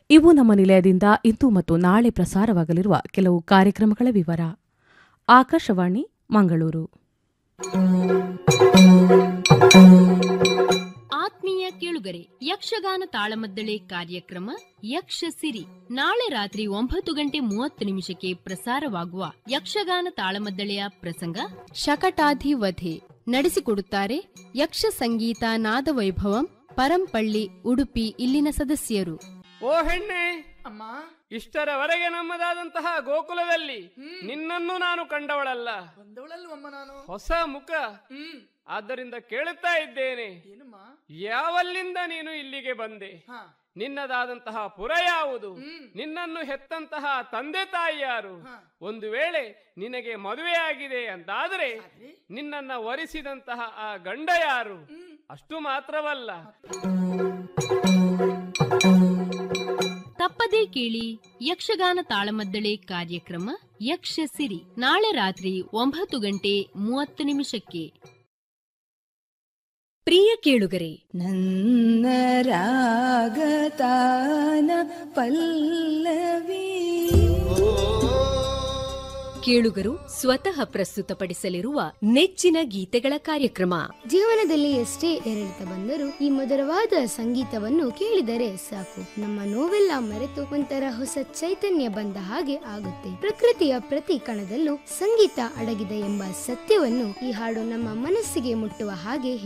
ಇವು ನಮ್ಮ ನಿಲಯದಿಂದ ಇಂದು ಮತ್ತು ನಾಳೆ ಪ್ರಸಾರವಾಗಲಿರುವ ಕೆಲವು ಕಾರ್ಯಕ್ರಮಗಳ ವಿವರ ಆಕಾಶವಾಣಿ ಮಂಗಳೂರು ಆತ್ಮೀಯ ಕೇಳುಗರೆ ಯಕ್ಷಗಾನ ತಾಳಮದ್ದಳೆ ಕಾರ್ಯಕ್ರಮ ಯಕ್ಷ ಸಿರಿ ನಾಳೆ ರಾತ್ರಿ ಒಂಬತ್ತು ಗಂಟೆ ಮೂವತ್ತು ನಿಮಿಷಕ್ಕೆ ಪ್ರಸಾರವಾಗುವ ಯಕ್ಷಗಾನ ತಾಳಮದ್ದಳೆಯ ಪ್ರಸಂಗ ಶಕಟಾಧಿವಧೆ ನಡೆಸಿಕೊಡುತ್ತಾರೆ ಯಕ್ಷ ಸಂಗೀತ ನಾದವೈಭವಂ ಪರಂಪಳ್ಳಿ ಉಡುಪಿ ಇಲ್ಲಿನ ಸದಸ್ಯರು ಓ ಹೆಣ್ಣೆ ಅಮ್ಮ ಇಷ್ಟರವರೆಗೆ ನಮ್ಮದಾದಂತಹ ಗೋಕುಲದಲ್ಲಿ ನಿನ್ನನ್ನು ನಾನು ಕಂಡವಳಲ್ಲ ಬಂದವಳಲ್ವಮ್ಮ ನಾನು ಹೊಸ ಮುಖ ಹ್ಮ್ ಆದ್ದರಿಂದ ಕೇಳುತ್ತಾ ಇದ್ದೇನೆ ಏನಮ್ಮ ಯಾವಲ್ಲಿಂದ ನೀನು ಇಲ್ಲಿಗೆ ಬಂದೆ ಹಾ ನಿನ್ನದಾದಂತಹ ಪುರ ಯಾವುದು ಹ್ಮ್. ನಿನ್ನನ್ನು ಹೆತ್ತಂತಹ ತಂದೆ ತಾಯಿ ಯಾರು ಹಾ. ಒಂದು ವೇಳೆ ನಿನಗೆ ಮದುವೆಯಾಗಿದೆ ಅಂತಾದರೆ ಆದ್ರೆ? ನಿನ್ನನ್ನ ವರಿಸಿದಂತಹ ಆ ಗಂಡ ಯಾರು ಹ್ಮ್ ಅಷ್ಟು ಮಾತ್ರವಲ್ಲ ತಪ್ಪದೇ ಕೇಳಿ ಯಕ್ಷಗಾನ ತಾಳಮದ್ದಳೆ ಕಾರ್ಯಕ್ರಮ ಯಕ್ಷ ಸಿರಿ ನಾಳೆ ರಾತ್ರಿ ಒಂಬತ್ತು ಗಂಟೆ ಮೂವತ್ತು ನಿಮಿಷಕ್ಕೆ ಪ್ರಿಯ ಕೇಳುಗರೆ ನನ್ನ ರಾಗತಾನ ಪಲ್ಲವಿ ಕೇಳುಗರು ಸ್ವತಃ ಪ್ರಸ್ತುತಪಡಿಸಲಿರುವ ನೆಚ್ಚಿನ ಗೀತೆಗಳ ಕಾರ್ಯಕ್ರಮ ಜೀವನದಲ್ಲಿ ಎಷ್ಟೇ ಏರಿಳಿತ ಬಂದರೂ ಈ ಮಧುರವಾದ ಸಂಗೀತವನ್ನು ಕೇಳಿದರೆ ಸಾಕು ನಮ್ಮ ನೋವೆಲ್ಲ ಮರೆತು ಒಂಥರ ಹೊಸ ಚೈತನ್ಯ ಬಂದ ಹಾಗೆ ಆಗುತ್ತೆ ಪ್ರಕೃತಿಯ ಪ್ರತಿ ಕಣದಲ್ಲೂ ಸಂಗೀತ ಅಡಗಿದೆ ಎಂಬ ಸತ್ಯವನ್ನು ಈ ಹಾಡು ನಮ್ಮ ಮನಸ್ಸಿಗೆ ಮುಟ್ಟುವ ಹಾಗೆ